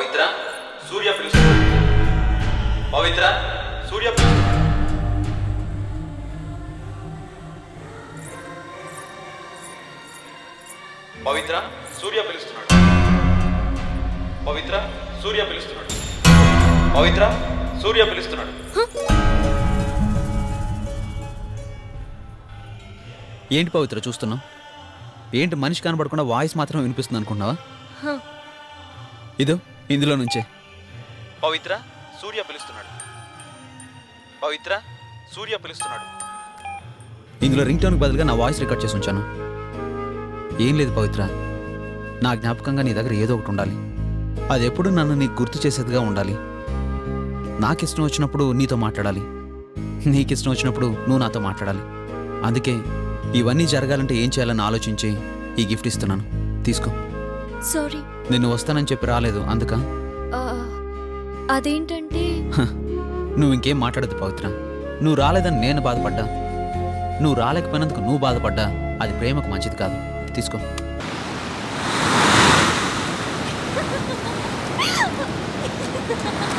పవిత్ర సూర్య పిలుస్తున్నాడు పవిత్ర సూర్య పిలుస్తున్నాడు పవిత్ర సూర్య పిలుస్తున్నాడు పవిత్ర సూర్య పిలుస్తున్నాడు పవిత్ర సూర్య పిలుస్తున్నాడు ఏంటి పవిత్ర చూస్తున్నావు ఏంటి మనిషి కనబడకుండా వాయిస్ మాత్రం వినిపిస్తుంది అనుకున్నావా హ. ఇదో ఇందులో నుంచే పవిత్ర సూర్య పిలుస్తున్నాడు పవిత్ర సూర్య పిలుస్తున్నాడు ఇందులో రింగ్ టోన్కి బదులుగా నా వాయిస్ రికార్డ్ చేసి ఉంచాను ఏం లేదు పవిత్ర నా జ్ఞాపకంగా నీ దగ్గర ఏదో ఒకటి ఉండాలి అది ఎప్పుడు నన్ను నీకు గుర్తు చేసేదిగా ఉండాలి నాకు ఇష్టం వచ్చినప్పుడు నీతో మాట్లాడాలి నీకు ఇష్టం వచ్చినప్పుడు నువ్వు నాతో మాట్లాడాలి అందుకే ఇవన్నీ జరగాలంటే ఏం చేయాలని ఆలోచించి ఈ గిఫ్ట్ ఇస్తున్నాను తీసుకో సారీ నిన్ను వస్తానని చెప్పి రాలేదు అందుక ఆ, అదేంటంటే నువ్వు ఇంకేం మాట్లాడదు పవిత్ర నువ్వు రాలేదని నేను బాధపడ్డా నువ్వు రాలేకపోయినందుకు నువ్వు బాధపడ్డా అది ప్రేమకు మంచిది కాదు తీసుకో ఆ